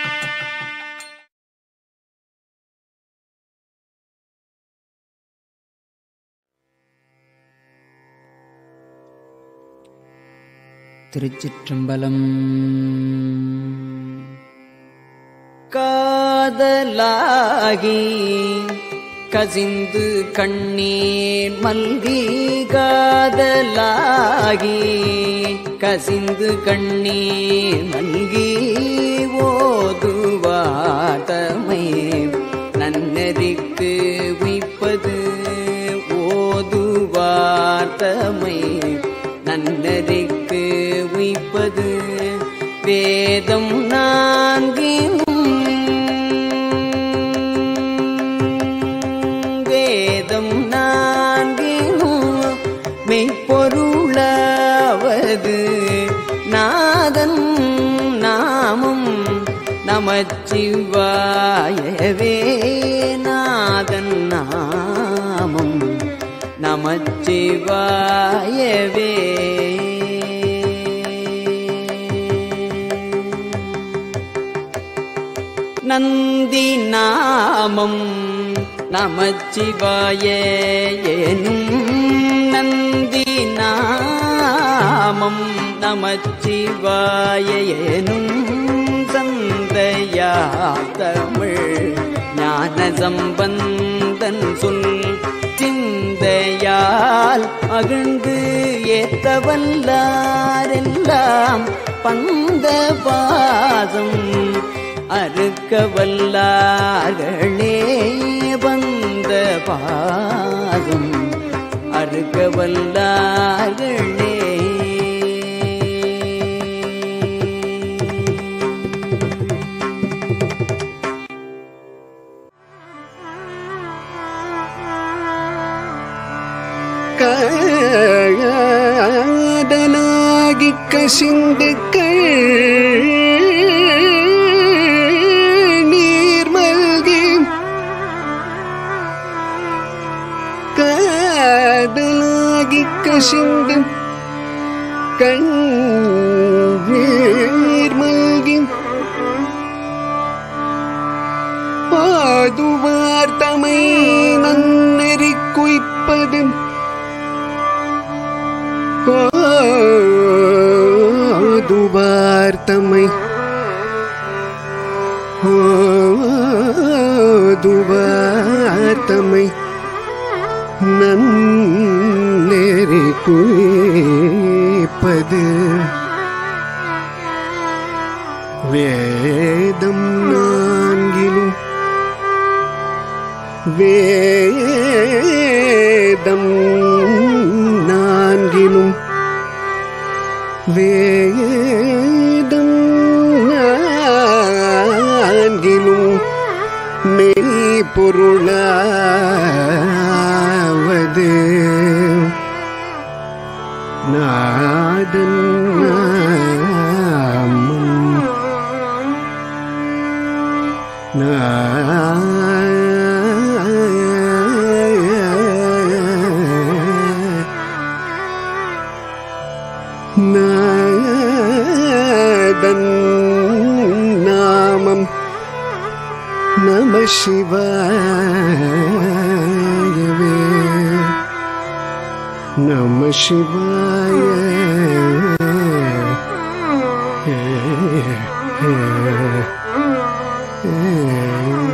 திருச்சிற்றம்பலம் காதலாகி கசிந்து கண்ணீர் மல்கி காதலாகி கசிந்து கண்ணீர் மல்கி ஓதுவாதமை நன்னெறிக்கு உய்ப்பது ஓதுவார்த்தமை நன்னெறிக்கு உய்ப்பது வேதம் நான்கினும் வேதம் நான்கினும் மெய்ப்பொருளாவது நாதன் நாமம் நமச்சிவாயவே நாதன் நாமம் நமச்சிவாயவே நந்தி நாமம் நமச்சிவாய எனும் நந்தி நாமம் நமச்சிவாய எனும் சந்தையா தமிழ் ஞான சம்பந்தன் சொல் சிந்தையால் மகிழ்ந்து ஏத்தவல்லாரெல்லாம் பந்த பாதம் அறுக்க வல்லார்களே வந்த பாதம் அறுக்க வல்லார்களே காதலாகி கசிந்து நீர் மல்கி காதலாகி கசிந்து கண்ணீர் மல்கி பாதுவார் தமை நன்னெறி குய்ப்பது ஓதுவார்த்தமை ஓதுவார்த்தமை நன்னெறி குய்ப்பது வேதம் நான்கிலும் வேதம் நான்கிலும் வேதம் நான்கிலும் மெய்ப்பொருளாவது நாதன் நாமம் நாதன் நாமம் நம சிவாயவே நம சிவாய ஏ